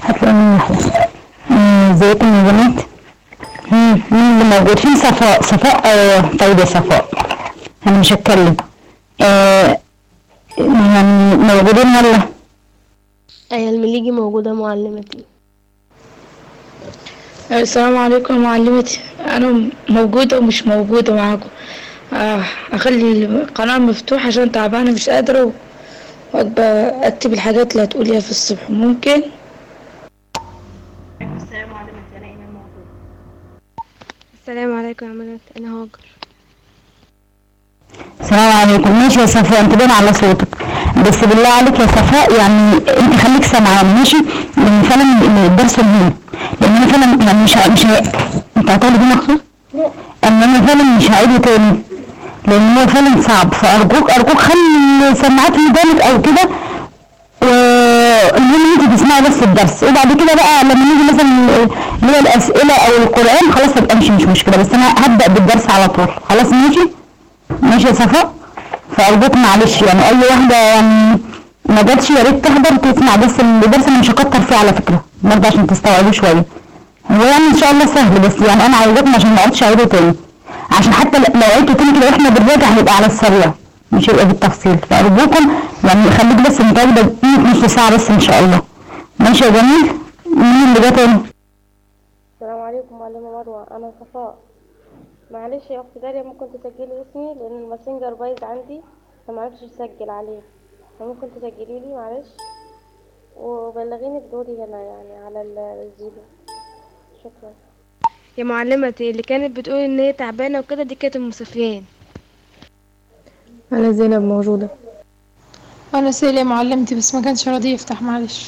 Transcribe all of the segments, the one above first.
هتلاقي من ناحية مم، ازيكم يا بنات مم، مين اللي موجود فين صفاء صفاء آه طيب يا صفاء انا مش هتكلم آه يعني موجودين ولا أيوة المليجي موجودة معلمتي السلام عليكم يا معلمتي أنا موجودة ومش موجودة معاكم آه، أخلي القناة مفتوحة عشان تعبانة مش قادرة وأبقى أكتب الحاجات اللي هتقوليها في الصبح ممكن السلام عليكم يا بنات أنا هاجر السلام عليكم ماشي يا صفاء انت باين على صوتك بس بالله عليك يا صفاء يعني انت خليك سامعاني ماشي لان فعلا الدرس مهم لان انا فعلا يعني مش ه- مش ه- انت هتقولي دي مخصوص؟ ان انا فعلا مش هعيده تاني لان هو فعلا صعب فارجوك ارجوك خلي سماعات ودانك او كده والمهم انت تسمعي بس الدرس وبعد كده بقى لما نيجي مثلا اللي هو الاسئله او القران خلاص تبقى امشي مش مشكله بس انا هبدا بالدرس على طول خلاص ماشي ماشي يا صفاء فأرجوك معلش يعني أي واحدة يعني ما جاتش يا ريت تحضر تسمع بس الدرس أنا مش هكتر فيه على فكرة برضه عشان تستوعبوه شوية هو يعني إن شاء الله سهل بس يعني أنا عايزاكم عشان ما اقعدش أعيده تاني عشان حتى ل- لو عيدته تاني كده وإحنا بنراجع هيبقى على السريع مش هيبقى بالتفصيل فأرجوكم يعني خليك بس متواجدة دقيقة نص ساعة بس إن شاء الله ماشي يا جميل مين اللي جه تاني؟ السلام عليكم معلمة مروة أنا صفاء معلش يا أختي داليا ممكن تسجلي اسمي لأن الماسنجر بايظ عندي فمعرفتش أسجل عليه فممكن تسجلي لي معلش وبلغيني بدوري هنا يعني على ال- الزيرو شكرا يا معلمتي اللي كانت بتقول إن هي تعبانة وكده دي كانت أم سفيان أنا زينب موجودة انا سيلي معلمتي بس ما كانش راضي يفتح معلش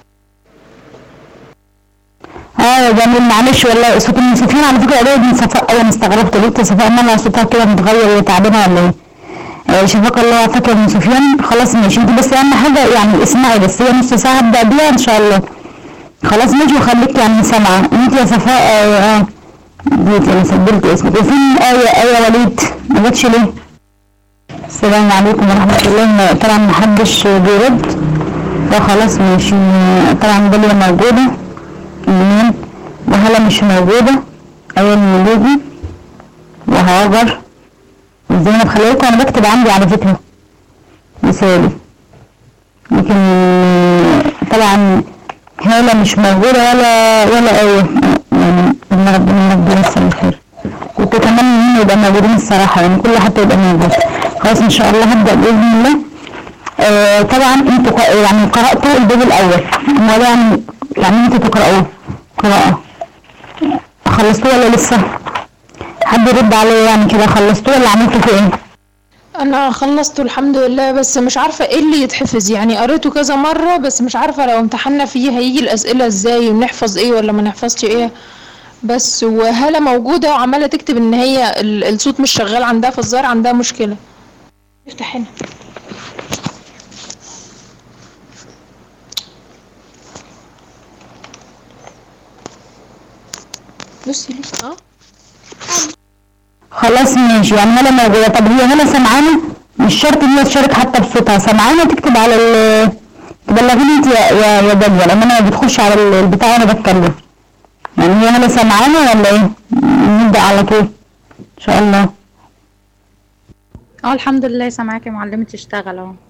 اه يا جميل معلش والله صوت ام سفيان على فكره قريب من صفاء اول استغربت قلت صفاء مالها صوتها كده متغير وهي تعبانه ولا ايه؟ آه، شفاك الله وعافاك يا ام سفيان خلاص ماشي انت بس اهم حاجه يعني اسمعي بس هي نص ساعه ابدا بيها ان شاء الله خلاص ماشي وخليك يعني سامعه انت يا صفاء اه اه ديت انا سجلت اسمك وفين ايه ايه وليد ما جاتش ليه؟ السلام عليكم ورحمه الله طبعا محدش بيرد فخلاص ماشي طبعا داليا موجوده مين وهلا مش موجودة أول مولودي وهاجر وزينب خلي بالكم أنا بكتب عندي على فكرة مثالي لكن طبعا هالة مش موجودة ولا ولا أي يعني إن ربنا ربنا ييسر الخير كنت أتمنى إنهم يبقى موجودين الصراحة يعني كل حد يبقى موجود خلاص إن شاء الله هبدأ بإذن الله آه طبعا انتوا ق- يعني قرأتوا الباب الأول ولا يعني يعني انتوا تقرأوه قراءة خلصتوه ولا لسه؟ حد يرد عليا يعني كده خلصتوه ولا عملتوا فيه ايه؟ انا خلصته الحمد لله بس مش عارفه ايه اللي يتحفظ يعني قريته كذا مره بس مش عارفه لو امتحنا فيه هيجي الاسئله ازاي ونحفظ ايه ولا ما نحفظش ايه بس وهالة موجوده وعماله تكتب ان هي ال- الصوت مش شغال عندها في الظاهر عندها مشكله افتح هنا بصي ليه اه خلاص ماشي يعني هلا موجودة طب هي هلا سمعانة مش شرط ان هي تشارك حتى بصوتها سمعانة تكتب على ال تبلغيني انت يا يا يا داليا لان انا بتخش على ال- البتاع وانا بتكلم يعني هي هلا سمعانة ولا ايه؟ نبدأ على طول ان شاء الله اه الحمد لله سامعاك يا معلمة تشتغل اهو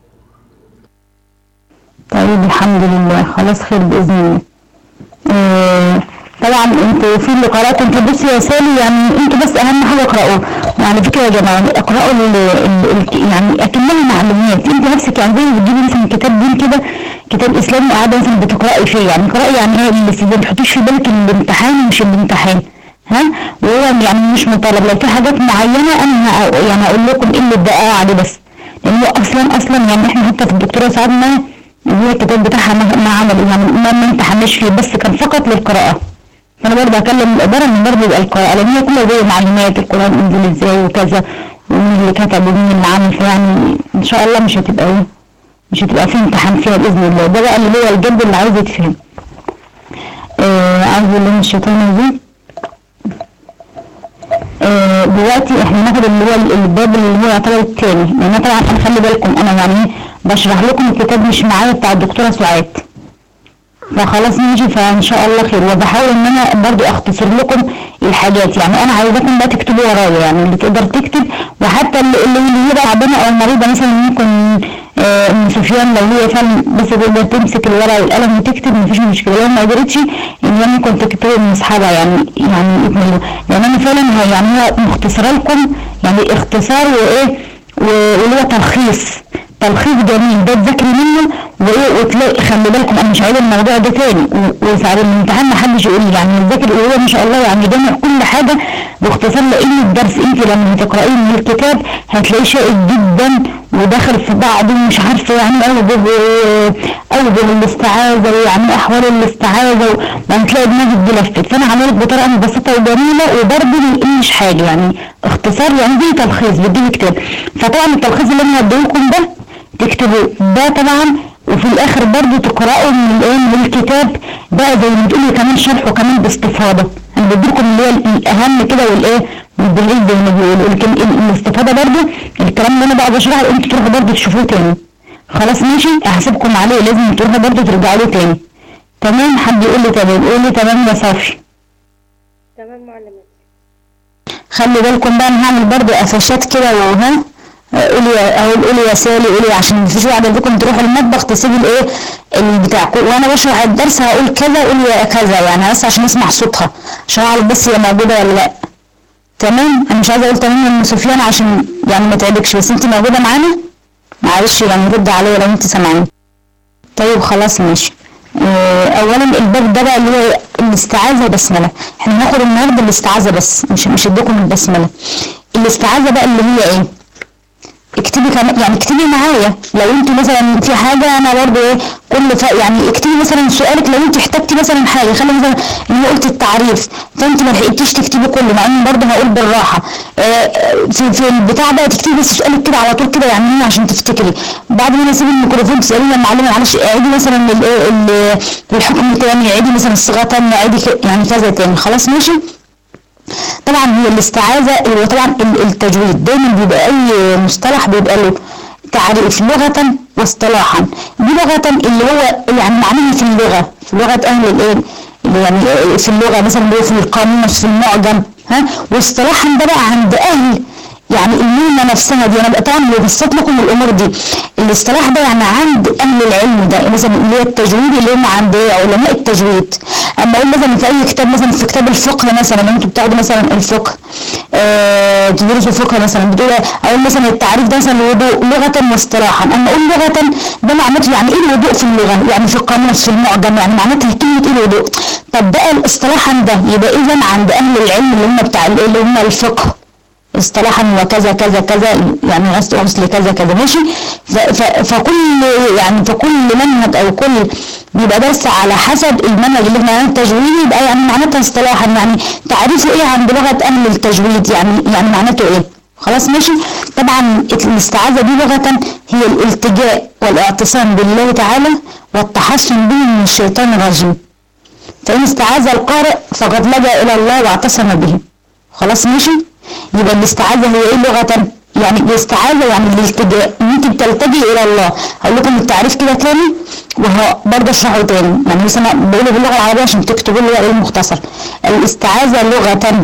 طيب الحمد لله خلاص خير بإذن الله آه، طبعا انتوا في اللي قرأتوا انتوا بصوا يا سالي يعني انتوا بس اهم حاجة اقرأوه وعلى فكرة يا جماعة اقرأوا ال ال ال يعني اكنها معلومات انت نفسك يعني زي ما بتجيبي مثلا كتاب دين كده كتاب اسلامي وقاعدة مثلا بتقرأي فيه يعني اقرأي يعني ايه اللي ما تحطيش في بالك الامتحان ومش الامتحان ها وهو يعني مش مطالب لو في حاجات معينة انا ه- يعني هقول لكم ايه اللي اتدققوا عليه بس لان هو اصلا اصلا يعني احنا حتى في الدكتوراه ساعدنا هو الكتاب بتاعها ما ما عمل يعني ما ما امتحناش فيه بس كان فقط للقراءة فانا برضه هكلم الاداره ان برضه يبقى القراءه لان هي كلها زي معلومات القران انزل ازاي وكذا ومين اللي كتب ومين اللي عمل فيعني ان شاء الله مش هتبقى ايه مش هتبقى في امتحان فيها باذن الله ده بقى اللي هو الجد اللي عايز يتفهم آه عايز بالله من الشيطان الرجيم آه دلوقتي احنا ناخد اللي هو الباب اللي هو يعتبر التاني لان أنا طبعا انا خلي بالكم انا يعني إيه بشرح لكم الكتاب مش معايا بتاع الدكتوره سعاد فخلاص ماشي فان شاء الله خير وبحاول ان انا برضو اختصر لكم الحاجات يعني انا عايزاكم بقى تكتبوا ورايا يعني اللي تقدر تكتب وحتى اللي اللي اللي هي بقى تعبانه او مريضه مثلا ممكن آه، ام سفيان لو هي فعلا بس تقدر تمسك الورقه والقلم وتكتب مفيش مشكله لو ما قدرتش ان هي ممكن تكتب من اصحابها يعني يعني اكملوا يعني انا فعلا هي- يعني هي مختصره لكم يعني اختصار وايه و- واللي هو تلخيص تلخيص جميل ده تذاكري منه وايه وتلاقي خلي بالكم انا مش عايزه الموضوع ده تاني و- وساعة الامتحان ما حدش يقول لي يعني تذاكر وهو ما شاء الله يعني جامع كل حاجه باختصار لان الدرس انت لما هتقرايه من الكتاب هتلاقيه شائك جدا وداخل في بعض ومش عارفه يعني اوجه اوجه الاستعاذه ويعني احوال الاستعاذه وهتلاقي دماغك دي لفت فانا عاملك بطريقه مبسطه وجميله وبرضه مش حاجه يعني اختصار يعني دي تلخيص بدي كتاب فطبعا التلخيص اللي انا هديهولكم ده تكتبوا ده طبعا وفي الاخر برضو تقرأوا من الايه من الكتاب بقى زي ما تقولي كمان شرح وكمان باستفاضة انا بديكم اللي هي الاهم كده والايه والبعيد زي ما بيقولوا لكن ال- الاستفاضة برضو الكلام اللي انا بقى بشرحه انتوا تروحوا برضو تشوفوه تاني خلاص ماشي احاسبكم عليه لازم تروحوا برضو ترجعوا له تاني تمام حد يقول لي تمام يقول لي تمام يا صافي تمام معلمتي خلي بالكم بقى انا هعمل برضو قفشات كده وها قولي يا- اقول قولي يا سالي قولي عشان مفيش واحده منكم تروحوا المطبخ تسيبوا الايه البتاع وانا بشرح الدرس هقول كذا قولي يا كذا يعني بس عشان اسمع صوتها عشان اعرف بس هي موجوده ولا لا تمام انا مش عايزه اقول تمام يا ام سفيان عشان يعني ما تعبكش بس انت موجوده معانا معلش يعني رد عليا لو انت سامعاني طيب خلاص ماشي آه، اولا الباب ده بقى اللي هو الاستعاذه بسمله احنا هناخد النهارده الاستعاذه بس مش مش اديكم البسمله الاستعاذه بقى اللي هي ايه اكتبي كمان يعني اكتبي معايا لو انت مثلا في حاجه انا برضه ايه كل ف... يعني اكتبي مثلا سؤالك لو انت احتجتي مثلا حاجه خلي مثلا ان قلت التعريف فانت ما لحقتيش تكتبي كله مع ان برضه هقول بالراحه اه في في البتاع بقى تكتبي بس سؤالك كده على طول كده يعني ايه عشان تفتكري بعد ما انا اسيب الميكروفون تساليني يا معلمه معلش اعيدي مثلا ال- ال- الحكم تاني اعيدي مثلا الصيغه تاني اعيدي ك- يعني كذا تاني خلاص ماشي طبعا هي الاستعاذة هو طبعا ال- التجويد دايما بيبقى أي مصطلح بيبقى له تعريف لغة واصطلاحا دي لغة اللي هو يعني معناها في اللغة في لغة أهل الإيه اللي يعني في اللغة مثلا اللي هو في القاموس في المعجم ها واصطلاحا ده بقى عند أهل يعني المهنة نفسها دي انا بقى طبعا ببسط لكم الامور دي الاصطلاح ده يعني عند اهل العلم ده مثلا اللي هي التجويد اللي هم عند علماء التجويد اما اقول مثلا في اي كتاب مثلا في كتاب الفقه مثلا انتوا بتاخدوا مثلا الفقه آه تدرسوا فقه مثلا بتقول اقول مثلا التعريف ده مثلا الوضوء لغة واصطلاحا اما اقول لغة ده معناته يعني ايه الوضوء في اللغة يعني في القاموس في المعجم يعني معناتها كلمة ايه الوضوء طب بقى الاصطلاحا ده يبقى اذا عند اهل العلم اللي هم بتاع اللي هم الفقه اصطلاحا وكذا كذا كذا يعني غسل غسل كذا كذا ماشي ف- ف- فكل يعني فكل منهج او كل بيبقى درس على حسب المنهج اللي احنا عن التجويد يبقى يعني معناتها اصطلاحا يعني تعريفه ايه عند لغه اهل التجويد يعني يعني معناته ايه خلاص ماشي طبعا الاستعاذه دي لغه هي الالتجاء والاعتصام بالله تعالى والتحصن به من الشيطان الرجيم فإن استعاذ القارئ فقد لجأ إلى الله واعتصم به خلاص ماشي يبقى الاستعاذة هي ايه لغة يعني الاستعاذة يعني الالتجاء ان انت بتلتجئي الى الله هقول لكم التعريف كده تاني وبرضه اشرحه تاني يعني مثلا بقوله باللغة العربية عشان تكتبوا لي ايه المختصر الاستعاذة لغة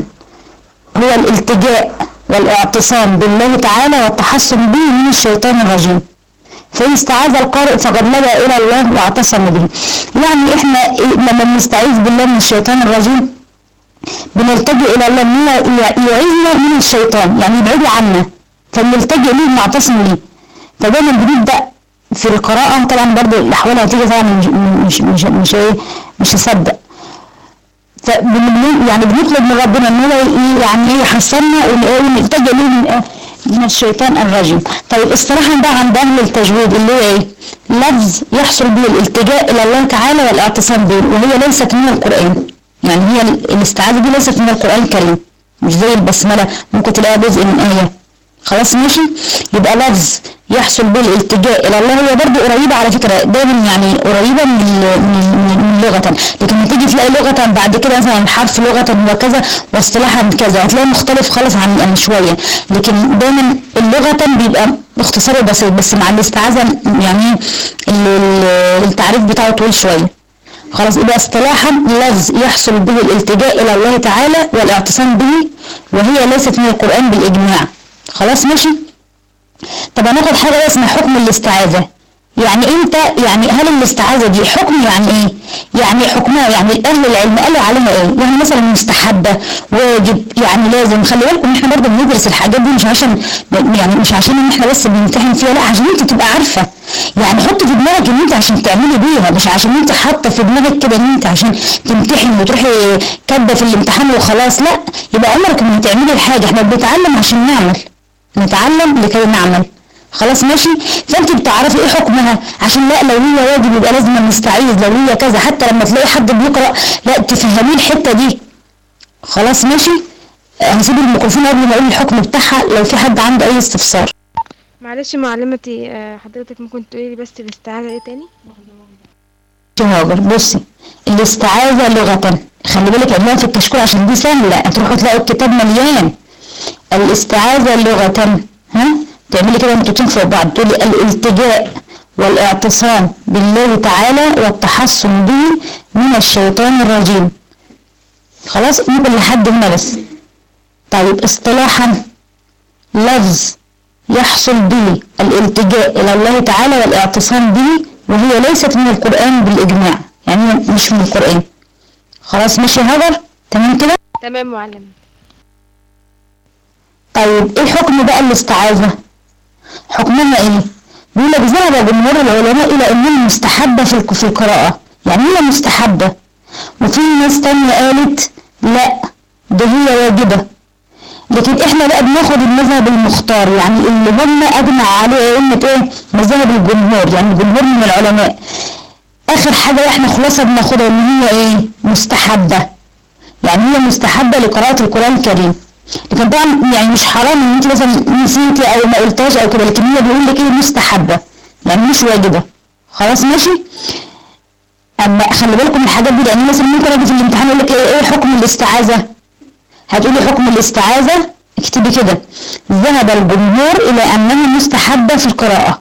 هو الالتجاء والاعتصام بالله تعالى والتحصن به من الشيطان الرجيم فإن استعاذ القارئ فقد لجأ إلى الله واعتصم به يعني إحنا لما بنستعيذ بالله من الشيطان الرجيم بنلتجئ إلى الله إن هو يعيذنا من الشيطان يعني يبعده عنا فبنلتجئ ليه ونعتصم ليه فدايما بنبدأ في القراءة طبعا برضو الأحوال هتيجي طبعا مش مش مش مش إيه مش هصدق فبن يعني بنطلب من ربنا ان هو ي- يعني ايه يحصلنا ون- إيه ونلتجئ ليه من إيه؟ من الشيطان الرجيم طيب اصطلاحا بقى عند اهل التجويد اللي هو ايه لفظ يحصل به الالتجاء الى الله تعالى والاعتصام به وهي ليست من القران يعني هي ال- الاستعاذه دي ليست من القران الكريم مش زي البسمله ممكن تلاقيها جزء من ايه خلاص ماشي يبقى لفظ يحصل به الالتجاء الى الله هي برضه قريبه على فكره دايما يعني قريبه من ال- من من- من لغه لكن لما تيجي تلاقي لغه بعد كده مثلا حرف لغه وكذا واصطلاحا كذا هتلاقي مختلف خالص عن عن شويه لكن دايما اللغه بيبقى اختصاره بسيط بس مع الاستعاذه يعني ال- ال- التعريف بتاعه طويل شويه خلاص يبقى اصطلاحا لفظ يحصل به الالتجاء الى الله تعالى والاعتصام به وهي ليست من القرآن بالاجماع خلاص ماشي طب هناخد حاجة بقى اسمها حكم الاستعاذة يعني انت يعني هل الاستعاذة دي حكم يعني ايه يعني حكمها يعني اهل العلم قالوا عليها ايه يعني مثلا مستحبة واجب يعني لازم خلي بالكم ان احنا برضه بندرس الحاجات دي مش عشان يعني مش عشان ان احنا بس بنمتحن فيها لا عشان انت تبقى عارفة يعني حط في دماغك ان انت عشان تعملي بيها مش عشان انت حاطه في دماغك كده ان انت عشان تمتحن وتروحي كاتبه في الامتحان وخلاص لا يبقى عمرك ما هتعملي الحاجه احنا بنتعلم عشان نعمل نتعلم لكي نعمل خلاص ماشي فانت بتعرفي ايه حكمها عشان لا لو هي واجب يبقى لازم نستعيذ لو هي كذا حتى لما تلاقي حد بيقرا لا تفهميه الحته دي خلاص ماشي هسيب الميكروفون قبل ما اقول الحكم بتاعها لو في حد عنده اي استفسار معلش معلمتي آه، حضرتك ممكن تقولي لي بس الاستعاذة ايه تاني هاجر بصي الاستعاذة لغة خلي بالك عنوان في الكشكول عشان دي سهلة هتروحوا تلاقوا الكتاب مليان الاستعاذة لغة ها تعملي كده نقطتين فوق بعض تقولي الالتجاء والاعتصام بالله تعالى والتحصن به من الشيطان الرجيم خلاص ممكن لحد هنا بس طيب اصطلاحا لفظ يحصل به الالتجاء إلى الله تعالى والاعتصام به وهي ليست من القرآن بالإجماع يعني هي مش من القرآن خلاص ماشي هذا تمام كده تمام معلم طيب ايه حكم بقى الاستعاذة حكمها ايه بيقول لك ذهب جمهور العلماء الى انها مستحبة في الك- في القراءة يعني هي مستحبة وفي ناس تانية قالت لا ده هي واجبة لكن احنا بقى بناخد المذهب المختار يعني اللي هم اجمع عليه ائمه ايه مذاهب الجمهور يعني الجمهور من العلماء اخر حاجه احنا خلاصه بناخدها ان هي ايه مستحبه يعني هي مستحبه لقراءه القران الكريم لكن طبعا يعني مش حرام ان انت مثلا نسيتي او ما قلتهاش او كده لكن هي بيقول لك ايه مستحبه يعني مش واجبه خلاص ماشي اما خلي بالكم من الحاجات دي لان مثلا ممكن اجي في الامتحان اقول لك ايه ايه حكم الاستعاذه هتقولي حكم الاستعاذة اكتبي كده ذهب الجمهور إلى أنها مستحبة في القراءة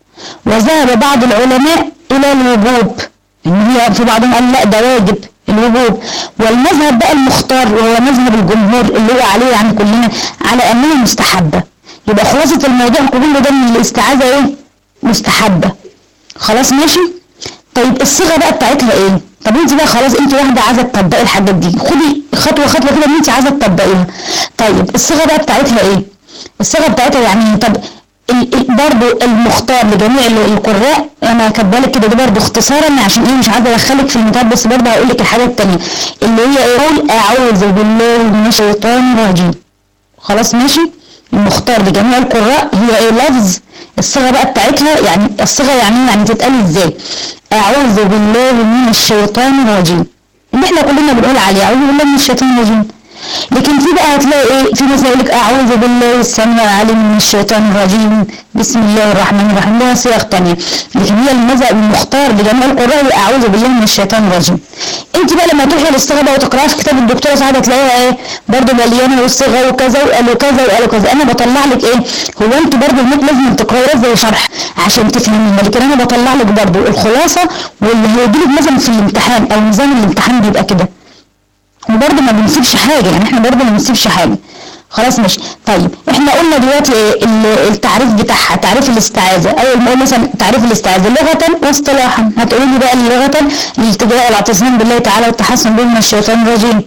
وذهب بعض العلماء إلى الوجوب إن هي في بعضهم قال لا ده واجب الوجوب والمذهب بقى المختار وهو مذهب الجمهور اللي هو عليه يعني كلنا على أنها مستحبة يبقى خلاصة الموضوع كله ده ان الاستعاذة ايه مستحبة خلاص ماشي طيب الصيغة بقى بتاعتها ايه طب انت بقى خلاص انت واحدة عايزة تطبقي الحاجات دي خدي خطوة خطوة كده ان انت عايزة تطبقيها طيب الصيغة بقى بتاعتها ايه الصيغة بتاعتها يعني طب ال- ال- برضو المختار لجميع ال- القراء انا كاتبه لك كده ده برضو اختصارا عشان ايه مش عايزه ادخلك في المتعب بس برضو هقول لك الحاجات التانية اللي هي ايه قول اعوذ بالله من الشيطان الرجيم خلاص ماشي المختار لجميع القراء هي ايه لفظ الصيغه بقى بتاعتها يعني الصيغه يعني يعني تتقال ازاي اعوذ بالله من الشيطان الرجيم اللي احنا كلنا بنقول عليه اعوذ بالله من الشيطان الرجيم لكن في بقى هتلاقي ايه في ناس يقول لك اعوذ بالله السميع العليم من الشيطان الرجيم بسم الله الرحمن الرحيم لها صيغ تانية لكن هي المذهب المختار لجميع القراء هي اعوذ بالله من الشيطان الرجيم انت بقى لما تروحي للصيغه بقى وتقراها في كتاب الدكتوره سعاده تلاقيها ايه برضه مليانه والصيغه وكذا وقالوا كذا وقالوا كذا انا بطلع لك ايه هو انت برضه هناك لازم تقرايها زي شرح عشان تفهميها لكن انا بطلع لك برضه الخلاصه واللي هيجيلك مثلا في الامتحان او نظام الامتحان بيبقى كده وبرضه ما بنسيبش حاجه يعني احنا برضه ما بنسيبش حاجه خلاص ماشي طيب احنا قلنا دلوقتي ايه ال- التعريف بتاعها تعريف الاستعاذه اول ما اقول مثلا تعريف الاستعاذه لغه واصطلاحا هتقولي لي بقى لغه الالتجاء والاعتصام بالله تعالى والتحسن به من الشيطان الرجيم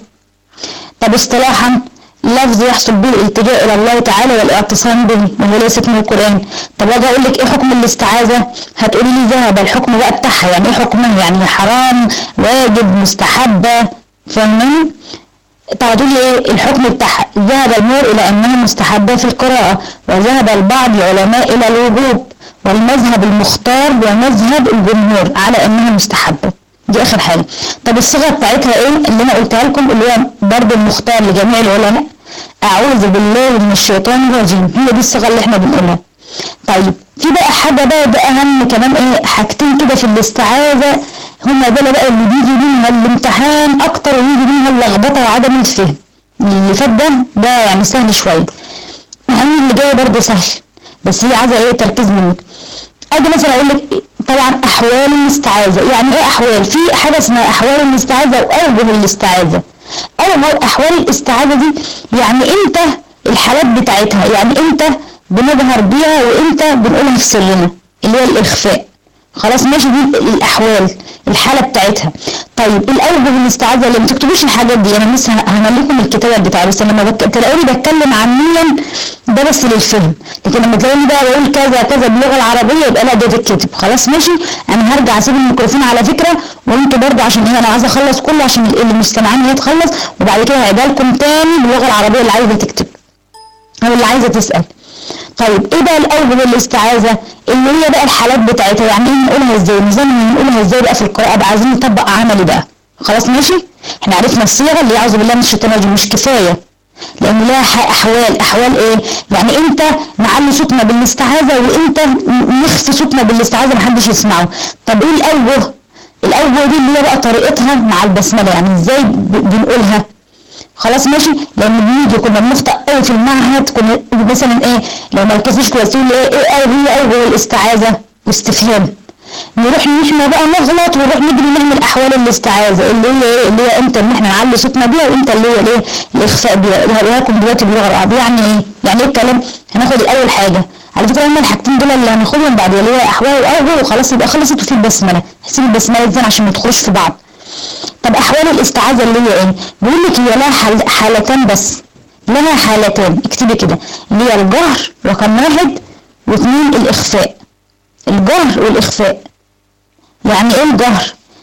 طب اصطلاحا لفظ يحصل به الالتجاء الى الله تعالى والاعتصام به وهو ليست من القران طب اجي اقول لك ايه حكم الاستعاذه هتقولي لي ذهب الحكم بقى بتاعها يعني ايه حكمها يعني حرام واجب مستحبه فاهمين طب هتقولي ايه الحكم بتاعها ذهب النور الى انها مستحبه في القراءه وذهب البعض العلماء الى الوجوب والمذهب المختار ومذهب الجمهور على انها مستحبه دي اخر حاجه طب الصيغه بتاعتها ايه اللي انا قلتها لكم اللي هو برضه المختار لجميع العلماء اعوذ بالله من الشيطان الرجيم هي دي الصيغه اللي احنا بنقولها طيب في بقى حاجه بقى ده اهم كمان ايه حاجتين كده في الاستعاذه هما دول بقى اللي بيجي منها الامتحان اكتر ويجي منها اللخبطه وعدم الفهم اللي فات ده ده يعني سهل شويه مع ان اللي جاي برضه سهل بس هي عايزه ايه تركيز منك اجي مثلا اقول لك طبعا احوال الاستعاذة يعني ايه احوال في حاجة اسمها احوال الاستعاذة واوجه الاستعاذة اوجه احوال الاستعاذة دي يعني امتى الحالات بتاعتها يعني امتى بنظهر بيها وامتى بنقولها في سرنا اللي هي الاخفاء خلاص ماشي دي الاحوال الحاله بتاعتها طيب الاوجه الاستعاذه اللي ما تكتبوش الحاجات دي انا لسه هعمل لكم الكتابه بتاعي بس لما بك... تلاقوني بتكلم عنيا ده بس للفهم لكن لما تلاقوني بقى بقول كذا كذا باللغه العربيه يبقى لا ده تتكتب خلاص ماشي انا هرجع اسيب الميكروفون على فكره وانتوا برضه عشان ايه انا عايزه اخلص كله عشان اللي مستمعين هي تخلص وبعد كده هعيدها لكم تاني باللغه العربيه اللي عايزه تكتب او اللي عايزه تسال طيب ايه بقى الاوجه الاستعاذه اللي هي بقى الحالات بتاعتها يعني ايه نقولها ازاي نظام نقولها ازاي بقى في القراءه بقى عايزين نطبق عملي بقى خلاص ماشي احنا عرفنا الصيغه اللي اعوذ بالله من الشيطان الرجيم مش كفايه لان لها احوال احوال ايه يعني امتى نعلي صوتنا بالاستعاذه وامتى نخفي صوتنا بالاستعاذه محدش يسمعه طب ايه الاوجه الاوجه دي اللي هي بقى طريقتها مع البسمله يعني ازاي بنقولها خلاص ماشي لان بنيجي كنا بنفتح قوي في المعهد كنا مثلا ايه لو ما ركزتش كويس تقول ايه ايه هي اوجه الاستعاذه واستفهام نروح احنا بقى نغلط ونروح نجري نعمل احوال الاستعاذه اللي هي ايه اللي هي امتى ان احنا نعلي صوتنا بيها وامتى اللي هي الايه الاخفاء بيها هقولها لكم دلوقتي باللغه العربيه يعني ايه يعني ايه الكلام هناخد الاول حاجه على فكره هم الحاجتين دول اللي هناخدهم بعد اللي هي احوال واوجه وخلاص يبقى خلصت وفي البسمله هسيب البسمله دي عشان ما تدخلوش في بعض طب احوال الاستعاذه اللي هي ايه بيقول لك هي لها حال حالتان بس لها حالتان اكتبي كده اللي هي الجهر رقم واحد واثنين الاخفاء الجهر والاخفاء يعني ايه الجهر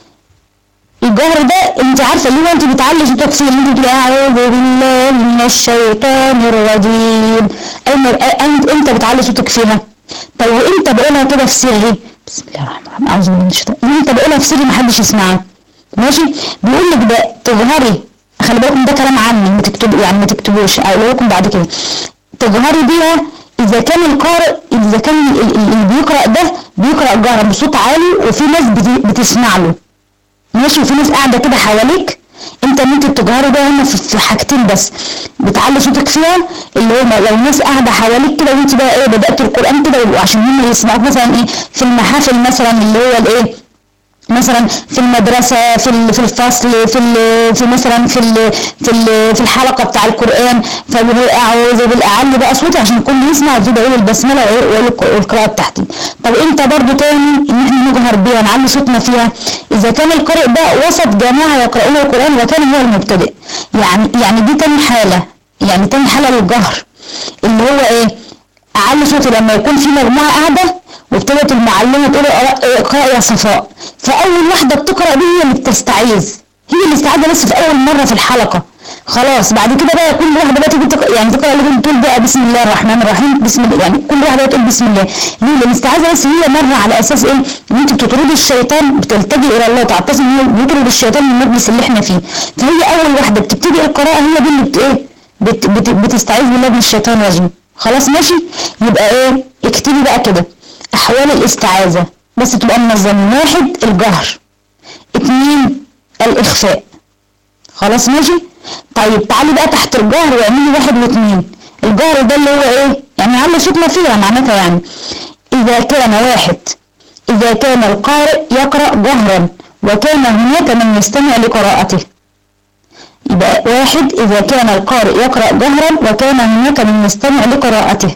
الجهر ده انت عارفه ليه انت بتعلي صوتك فيه انت بتقولي اعوذ بالله من الشيطان الرجيم انت انت بتعلي صوتك فيها طب وانت بقولها كده في سري بسم الله الرحمن الرحيم اعوذ بالله من الشيطان انت بقولها في سري محدش يسمعها ماشي بيقول لك ده تجهري خلي بالكم ده كلام عني ما تكتبوا يعني ما تكتبوش اقول لكم بعد كده تجهري بيها اذا كان القارئ اذا كان اللي بيقرا ده بيقرا جهرا بصوت عالي وفي ناس بتسمع له ماشي وفي ناس قاعده كده حواليك انت ممكن تجهري ده هنا في حاجتين بس بتعلي صوتك فيها اللي هو لو ناس قاعده حواليك كده وانت بقى ايه بدات القران كده عشان هم يسمعوك مثلا ايه في المحافل مثلا اللي هو الايه مثلا في المدرسة في في الفصل في في مثلا في في في الحلقة بتاع القرآن فبيقول أعوذ بالأعلي بقى صوتي عشان الكل يسمع زي بقول البسملة والقراءة بتاعتي طب أنت برضو تاني إن إحنا نجهر بيها نعلي صوتنا فيها إذا كان القارئ ده وسط جماعة يقرؤون القرآن وكان هو المبتدئ يعني يعني دي تاني حالة يعني تاني حالة للجهر اللي هو إيه أعلي صوتي لما يكون في مجموعة قاعدة وابتدت المعلمة تقول اقرأ يا صفاء فأول واحدة بتقرأ دي هي اللي بتستعيذ هي اللي استعاذة بس في أول مرة في الحلقة خلاص بعد كده بقى كل واحدة بقى تيجي تقرأ يعني تقرأ اللي تقول بقى بسم الله الرحمن الرحيم بسم الله يعني كل واحدة تقول بسم الله ليه؟ لأن الاستعاذة بس هي مرة على أساس إيه؟ إن أنت بتطردي الشيطان بتلتجئ إلى الله تعتصم إن هو بيطرد الشيطان من المجلس اللي إحنا فيه فهي أول واحدة بتبتدي القراءة هي دي اللي بت إيه؟ بت بت بتستعيذ بالله من الشيطان الرجيم خلاص ماشي يبقى إيه؟ اكتبي بقى كده أحوال الاستعاذة بس تبقى منظمين واحد الجهر اتنين الإخفاء خلاص ماشي طيب تعالي بقى تحت الجهر واعملي واحد واثنين الجهر ده اللي هو ايه يعني علي صوتنا فيها معناتها يعني إذا كان واحد إذا كان القارئ يقرأ جهرا وكان هناك من يستمع لقراءته يبقى واحد إذا كان القارئ يقرأ جهرا وكان هناك من يستمع لقراءته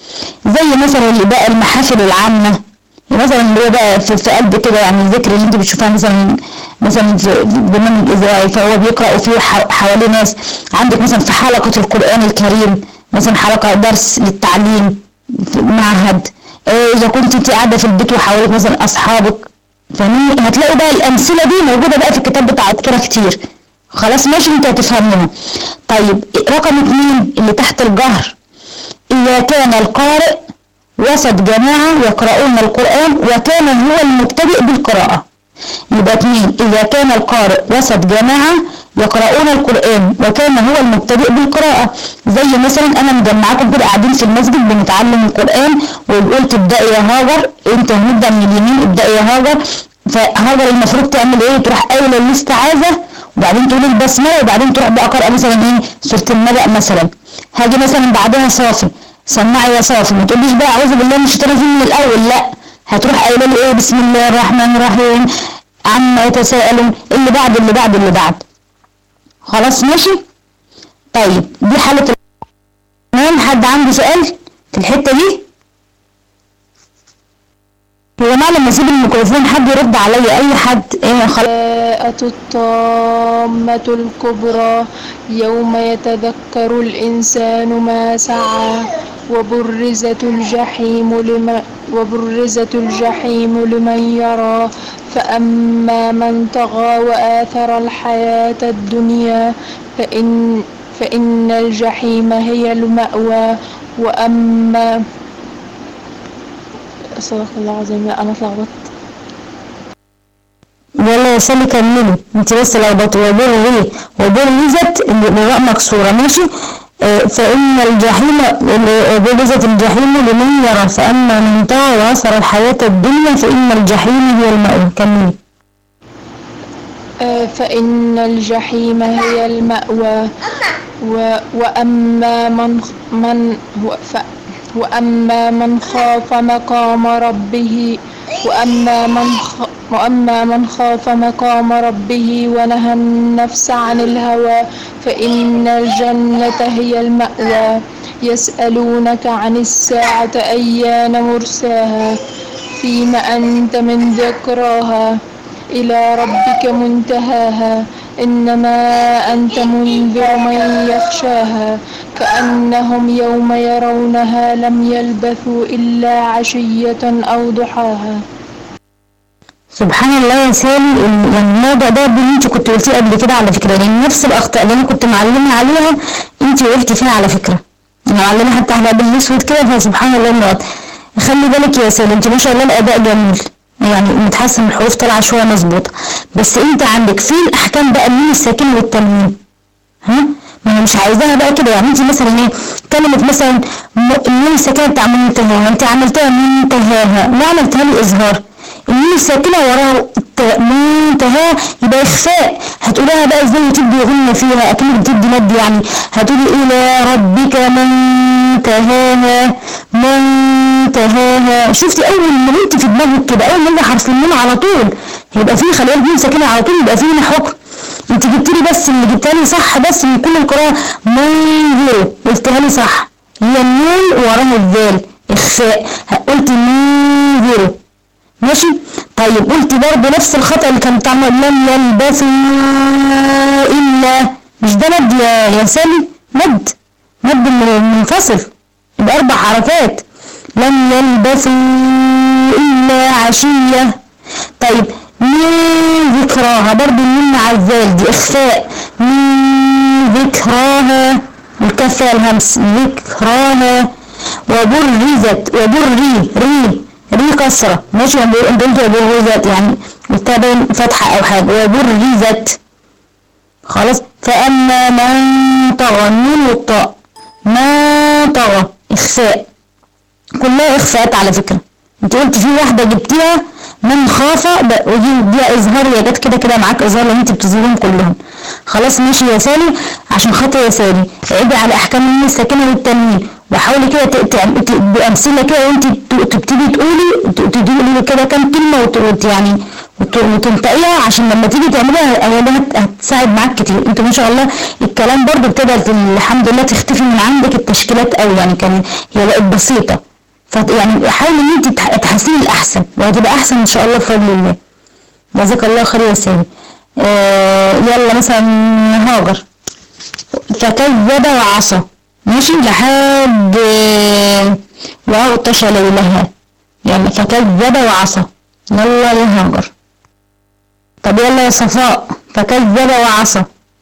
زي مثلا اللي بقى المحافل العامة مثلا اللي هو بقى في, في قلب كده يعني الذكر اللي انت بتشوفها مثلا مثلا في برنامج اذاعي فهو بيقرا فيه حواليه ناس عندك مثلا في حلقه القران الكريم مثلا حلقه درس للتعليم في معهد اذا كنت انت قاعده في البيت وحواليك مثلا اصحابك فاهمين هتلاقي بقى الامثله دي موجوده بقى في الكتاب بتاع الدكتوره كتير خلاص ماشي انت هتفهموها طيب رقم اثنين اللي تحت الجهر إذا كان القارئ وسط جماعة يقرؤون القرآن وكان هو المبتدئ بالقراءة يبقى اثنين إذا كان القارئ وسط جماعة يقرؤون القرآن وكان هو المبتدئ بالقراءة زي مثلا أنا مجمعاكم كده قاعدين في المسجد بنتعلم القرآن وقلت ابدأي يا هاجر أنت هنبدأ من اليمين ابدأي يا هاجر فهاجر المفروض تعمل إيه تروح قايلة الاستعاذة وبعدين تقول البسملة وبعدين تروح بقى قارئة مثلا إيه سورة النبأ مثلا هاجي مثلا بعدها صافي سمعي يا صافي ما تقوليش بقى اعوذ بالله من الشيطان الرجيم من الاول لا هتروح قايله لي ايه بسم الله الرحمن الرحيم عما يتساءلون اللي بعد اللي بعد اللي بعد خلاص ماشي طيب دي حالة تمام حد عنده سؤال في الحتة دي يا جماعة لما اسيب الميكروفون حد يرد عليا اي حد ايه خلاص جاءت الطامة الكبرى يوم يتذكر الإنسان ما سعى وبرزت الجحيم لمن وبرزت الجحيم لمن يرى فأما من طغى وآثر الحياة الدنيا فإن فإن الجحيم هي المأوى وأما صدق الله العظيم لا أنا اتلخبطت يلا يا سالي كملي انت بس لخبطت وبري وبرزت اللي الراء مكسورة ماشي آه، فإن الجحيم اللي- برزت الجحيم لمن يرى فأما من طغى وأثر الحياة الدنيا فإن الجحيم هي المأوى كملي آه، فإن الجحيم هي المأوى و وأما من من هو ف وأما من خاف مقام ربه وأما من خ وأما من خاف مقام ربه ونهى النفس عن الهوى فإن الجنة هي المأوى يسألونك عن الساعة أيان مرساها فيم أنت من ذكراها إلى ربك منتهاها إنما أنت منذر من يخشاها كأنهم يوم يرونها لم يلبثوا إلا عشية أو ضحاها سبحان الله يا سالي ال- يعني الموضوع ده اللي انت كنت قلتيه قبل كده على فكرة لان نفس الاخطاء اللي انا كنت معلمة عليها انت وقفتي فيها على فكرة انا معلمة حتى احنا بالاسود كده فسبحان الله النقط خلي بالك يا سالي انت ما شاء الله الاداء جميل يعني متحسن الحروف طالعة شوية مظبوطة بس انت عندك في الاحكام بقى النون الساكن والتنوين ها ما انا مش عايزاها بقى كده يعني انت مثلا ايه كلمة مثلا م- النون الساكنة بتاع منتهاها انت عملتها منتهاها لا عملتها لي اظهار النون الساكنة وراها الت- منتهى يبقى اخفاء هتقولها بقى ازاي وتدي غنة فيها اكنك بتدي مد يعني هتقولي الى ربك منتهاها منتهاها شفتي اول ما انت في دماغك كده اول ما يجي حرف النون على طول يبقى فيه خليها النون ساكنة على طول يبقى فيه هنا حكم انت جبت لي بس اللي جبتها لي صح بس من كل القراءة منذر قلتها لي صح هي النون وراها الذال اخفاء قلت منذر ماشي طيب قلت برضه نفس الخطأ اللي كان بتاع لم يلبثوا إلا مش ده مد يا يا سامي مد مد من- منفصل يبقى أربع حركات لم يلبثوا إلا عشية طيب من ذكراها برضه النون مع الذال دي إخفاء من ذكراها الكفة الهمس ذكراها وبرزت وبري ري ري كسرة ماشي انت قلت وبرزت يعني قلتها باين فتحة أو حاجة وبرزت خلاص فأما من طغى النون والطاء ما طغى إخفاء كلها إخفاءات على فكرة انت قلت في واحدة جبتيها من خاف ب- ودي دي إظهار يا جت كده كده معاك إظهار لأن انت بتظهرهم كلهم خلاص ماشي يا سالي عشان خاطر يا سالي عيبي على أحكام النون الساكنة والتنوين وحاولي كده ت- ت- ت- بأمثلة كده وانت ت- تبتدي تقولي ت- تقولي كده كام كلمة وت- وت- يعني وت- وتنطقيها عشان لما تيجي تعمليها هي ده هت- هتساعد معاك كتير انت ما شاء الله الكلام برضو ابتدت الحمد لله تختفي من عندك التشكيلات قوي يعني كان هي بقت بسيطة ف يعني حاولي ان انت تح- تحسني الاحسن وهتبقى احسن ان شاء الله بفضل الله جزاك الله خير يا سامي آه يلا مثلا هاجر فكذب وعصى ماشي لحد آه، وأغطش ليلها يلا فكذب وعصى يلا يا هاجر طب يلا يا صفاء فكذب وعصى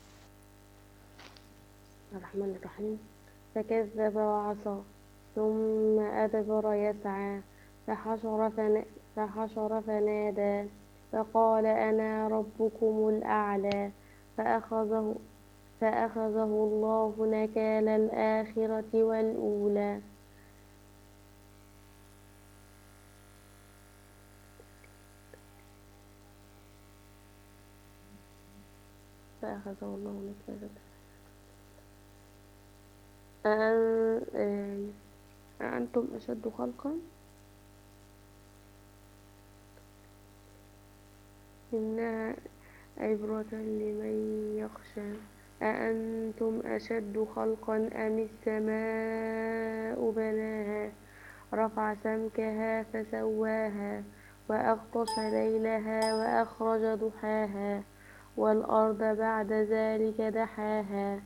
الرحمن الرحيم فكذب وعصى ثم أدبر يسعى فحشر, فنا فحشر فنادى فقال أنا ربكم الأعلى فأخذه فأخذه الله نكال الآخرة والأولى فأخذه الله نكال أأن- آم، أأنتم أشد خلقا إنها عبرة لمن يخشى أأنتم أشد خلقا أم السماء بناها رفع سمكها فسواها وأغطش ليلها وأخرج ضحاها والأرض بعد ذلك دحاها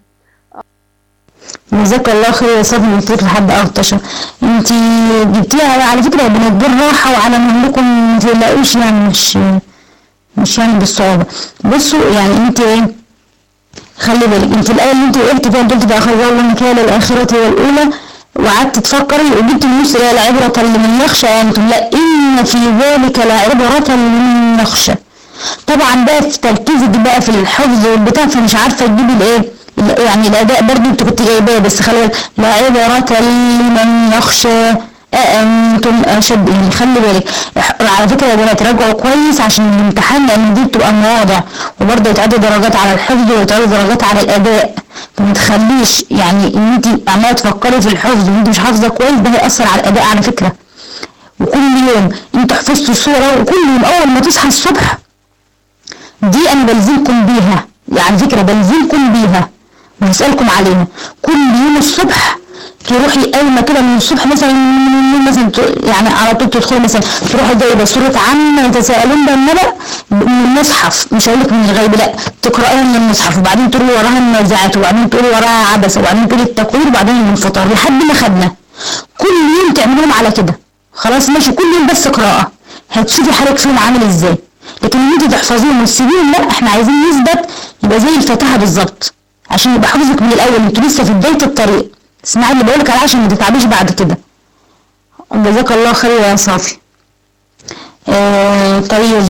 جزاك الله خير يا صافي من طير لحد أغطشة انت جبتيها على فكرة بنات بالراحة وعلى مهلكم ما تقلقوش يعني مش مش يعني بالصعوبة بصوا يعني انت ايه خلي بالك انت الآية اللي انت وقفت فيها قلت فأخرج الله نكال الآخرة والأولى وقعدت تفكري وجبت النص اللي هي العبرة لمن يخشى أنتم لا إن في ذلك لعبرة لمن يخشى طبعا بقى في تركيزك بقى في الحفظ والبتاع فمش عارفة تجيبي الايه ال- يعني الأداء برضه انت كنت جايباه بس خلي بالك لعبرة لمن يخشى أأنتم أشد يعني خلي بالك اح- على فكرة يا بنات راجعوا كويس عشان الامتحان لأن دي بتبقى مواضع وبرضه يتعدى درجات على الحفظ ويتعدى درجات على الأداء فما تخليش يعني ان انت عمالة تفكري في الحفظ وانت مش حافظة كويس ده هيأثر على الأداء على فكرة وكل يوم انت حفظتوا الصورة وكل يوم أول ما تصحى الصبح دي انا بلزمكم بيها يعني فكرة بلزمكم بيها وهسألكم عليها كل يوم الصبح تروحي قايمة كده من الصبح مثلا مثلا ت- يعني على طول تدخلي مثلا تروحي جايبة سورة عامة يتساءلون بالنبأ من المصحف مش هقول لك من الغيب لا تقرأيها من المصحف وبعدين تقولي وراها النازعات وبعدين تقولي وراها عبسة وبعدين تقولي التكوير وبعدين الانفطار لحد ما خدنا كل يوم تعملوهم على كده خلاص ماشي كل يوم بس قراءة هتشوفي حالك فيهم عامل ازاي لكن ان انت تحفظيهم وتسيبيهم لا احنا عايزين نثبت يبقى زي الفاتحة بالظبط عشان يبقى حفظك من الاول انتوا لسه في بداية الطريق اسمعي اللي بقولك عليه عشان ما تتعبيش بعد كده جزاك الله خير يا صافي آه طيب